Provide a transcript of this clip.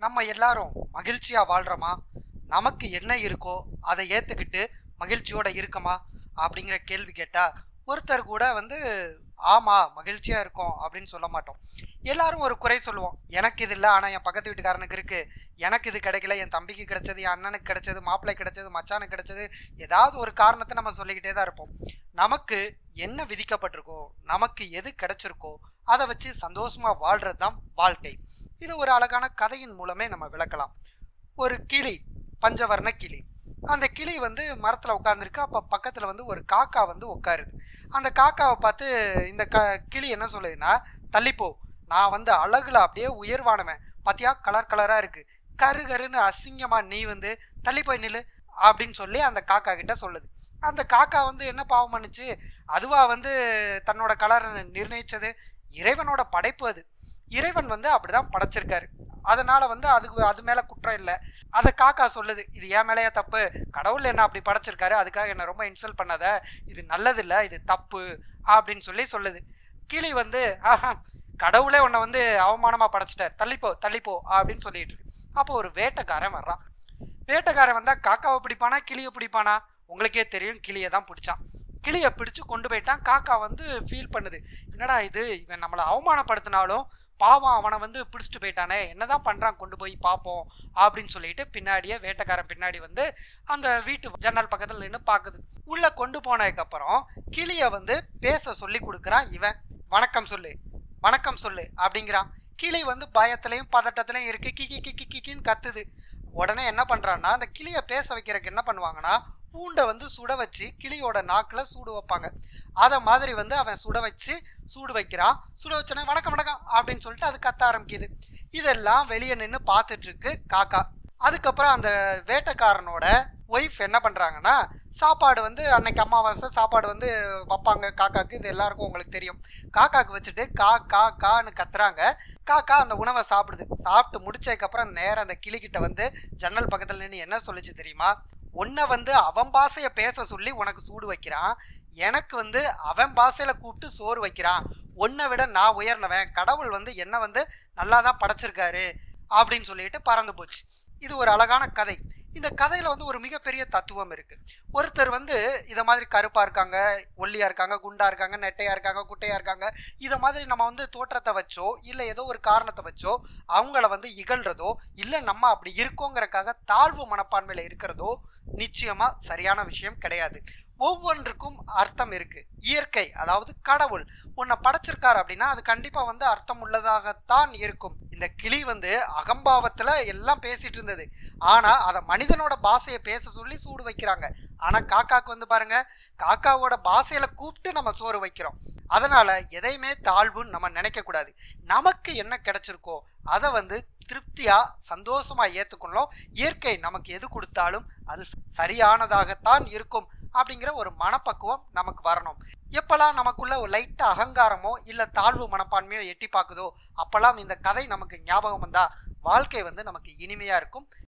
நம்ம எல்லாரும் மகிழ்ச்சியா வாழ்றோமா நமக்கு என்ன இருக்கோ அதை ஏத்துக்கிட்டு மகிழ்ச்சியோட இருக்கமா அப்படிங்கிற கேள்வி கேட்டா ஒருத்தர் கூட வந்து ஆமா மகிழ்ச்சியா இருக்கோம் அப்படின்னு சொல்ல மாட்டோம் எல்லாரும் ஒரு குறை சொல்லுவோம் எனக்கு இது இல்லை ஆனா என் பக்கத்து வீட்டுக்காரனுக்கு இருக்கு எனக்கு இது கிடைக்கல என் தம்பிக்கு கிடைச்சது என் அண்ணனுக்கு கிடைச்சது மாப்பிள்ளை கிடைச்சது மச்சானுக்கு கிடைச்சது ஏதாவது ஒரு காரணத்தை நம்ம சொல்லிக்கிட்டே தான் இருப்போம் நமக்கு என்ன விதிக்கப்பட்டிருக்கோ நமக்கு எது கிடைச்சிருக்கோ அதை வச்சு சந்தோஷமா வாழ்றது தான் வாழ்க்கை இது ஒரு அழகான கதையின் மூலமே நம்ம விளக்கலாம் ஒரு கிளி பஞ்சவர்ண கிளி அந்த கிளி வந்து மரத்தில் உட்காந்துருக்கு அப்போ பக்கத்தில் வந்து ஒரு காக்கா வந்து உட்காருது அந்த காக்காவை பார்த்து இந்த க கிளி என்ன சொல்லுதுன்னா தள்ளிப்போ நான் வந்து அழகுல அப்படியே உயர்வானவன் பாத்தியா கலர் கலராக இருக்கு கரு கருன்னு அசிங்கமா நீ வந்து தள்ளி போய் நில்லு அப்படின்னு சொல்லி அந்த காக்கா கிட்ட சொல்லுது அந்த காக்கா வந்து என்ன பாவம் பண்ணுச்சு அதுவா வந்து தன்னோட கலரை நிர்ணயிச்சது இறைவனோட படைப்பு அது இறைவன் வந்து அப்படிதான் படைச்சிருக்காரு அதனால வந்து அதுக்கு அது மேல குற்றம் இல்லை அதை காக்கா சொல்லுது இது என் மேலேயே தப்பு கடவுள் என்ன அப்படி படைச்சிருக்காரு அதுக்காக என்ன ரொம்ப இன்சல்ட் பண்ணாத இது நல்லது இல்லை இது தப்பு அப்படின்னு சொல்லி சொல்லுது கிளி வந்து ஆஹா கடவுளே உன்னை வந்து அவமானமா படைச்சிட்டார் தள்ளிப்போ தள்ளிப்போ அப்படின்னு சொல்லிட்டு இருக்கு அப்போ ஒரு வேட்டைக்காரன் வர்றான் வேட்டைக்காரன் வந்தா காக்காவை பிடிப்பானா கிளியை பிடிப்பானா உங்களுக்கே தெரியும் கிளியை தான் பிடிச்சான் கிளியை பிடிச்சு கொண்டு போயிட்டான் காக்கா வந்து ஃபீல் பண்ணுது என்னடா இது இவன் நம்மளை அவமானப்படுத்தினாலும் பாவம் அவனை வந்து பிடிச்சிட்டு போயிட்டானே என்னதான் பண்றான் கொண்டு போய் பார்ப்போம் அப்படின்னு சொல்லிட்டு பின்னாடியே வேட்டைக்காரன் பின்னாடி வந்து அந்த வீட்டு ஜன்னல் பக்கத்துல நின்று பாக்குது உள்ள கொண்டு போனதுக்கு அப்புறம் கிளிய வந்து பேச சொல்லி கொடுக்குறான் இவன் வணக்கம் சொல்லு வணக்கம் சொல்லு அப்படிங்கிறான் கிளி வந்து பயத்துலயும் பதட்டத்திலையும் இருக்கு கிக்கி கிக்கி கிக்கின்னு கத்துது உடனே என்ன பண்றான்னா அந்த கிளிய பேச வைக்கிறதுக்கு என்ன பண்ணுவாங்கன்னா பூண்டை வந்து சுட வச்சு கிளியோட நாக்கில் சூடு வைப்பாங்க அதை மாதிரி வந்து அவன் சுட வச்சு சூடு வைக்கிறான் சுட வச்சோன்னே வணக்கம் வணக்கம் அப்படின்னு சொல்லிட்டு அது கத்த ஆரம்பிக்குது இதெல்லாம் வெளியே நின்று பார்த்துட்டு இருக்கு காக்கா அதுக்கப்புறம் அந்த வேட்டைக்காரனோட ஒய்ஃப் என்ன பண்ணுறாங்கன்னா சாப்பாடு வந்து அன்னைக்கு அமாவாசை சாப்பாடு வந்து வைப்பாங்க காக்காக்கு இது எல்லாருக்கும் உங்களுக்கு தெரியும் காக்காக்கு வச்சுட்டு கா கா கான்னு கத்துறாங்க காக்கா அந்த உணவை சாப்பிடுது சாப்பிட்டு முடிச்சதுக்கப்புறம் நேரம் அந்த கிளிக்கிட்ட வந்து ஜன்னல் பக்கத்தில் நின்று என்ன சொல்லுச்சு தெரியுமா உன்னை வந்து அவன் பாஷைய பேச சொல்லி உனக்கு சூடு வைக்கிறான் எனக்கு வந்து அவன் பாஷையில கூப்பிட்டு சோறு வைக்கிறான் உன்னை விட நான் உயர்ந்தவன் கடவுள் வந்து என்ன வந்து நல்லா தான் படைச்சிருக்காரு அப்படின்னு சொல்லிட்டு பறந்து போச்சு இது ஒரு அழகான கதை இந்த கதையில வந்து ஒரு மிகப்பெரிய தத்துவம் இருக்கு ஒருத்தர் வந்து இத மாதிரி கருப்பா இருக்காங்க ஒல்லியா இருக்காங்க குண்டா இருக்காங்க நெட்டையா இருக்காங்க குட்டையா இருக்காங்க இத மாதிரி நம்ம வந்து தோற்றத்தை வச்சோ இல்ல ஏதோ ஒரு காரணத்தை வச்சோ அவங்கள வந்து இகழ்றதோ இல்ல நம்ம அப்படி இருக்கோங்கிறக்காக தாழ்வு மனப்பான்மையில இருக்கிறதோ நிச்சயமா சரியான விஷயம் கிடையாது ஒவ்வொன்றுக்கும் அர்த்தம் இருக்கு இயற்கை அதாவது கடவுள் உன்னை படைச்சிருக்காரு அப்படின்னா அது கண்டிப்பா வந்து அர்த்தம் உள்ளதாகத்தான் இருக்கும் இந்த கிளி வந்து அகம்பாவத்துல எல்லாம் பேசிட்டு இருந்தது ஆனா அத மனிதனோட பாஷையை பேச சொல்லி சூடு வைக்கிறாங்க ஆனா காக்காக்கு வந்து பாருங்க காக்காவோட பாஷையில கூப்பிட்டு நம்ம சோறு வைக்கிறோம் அதனால எதையுமே தாழ்வுன்னு நம்ம நினைக்க கூடாது நமக்கு என்ன கிடைச்சிருக்கோ அதை வந்து திருப்தியா சந்தோஷமா ஏத்துக்கணும் இயற்கை நமக்கு எது கொடுத்தாலும் அது சரியானதாகத்தான் இருக்கும் அப்படிங்கிற ஒரு மனப்பக்குவம் நமக்கு வரணும் எப்பெல்லாம் நமக்குள்ள ஒரு லைட்டா அகங்காரமோ இல்ல தாழ்வு மனப்பான்மையோ எட்டி பார்க்குதோ அப்பெல்லாம் இந்த கதை நமக்கு ஞாபகம் வந்தா வாழ்க்கை வந்து நமக்கு இனிமையா இருக்கும்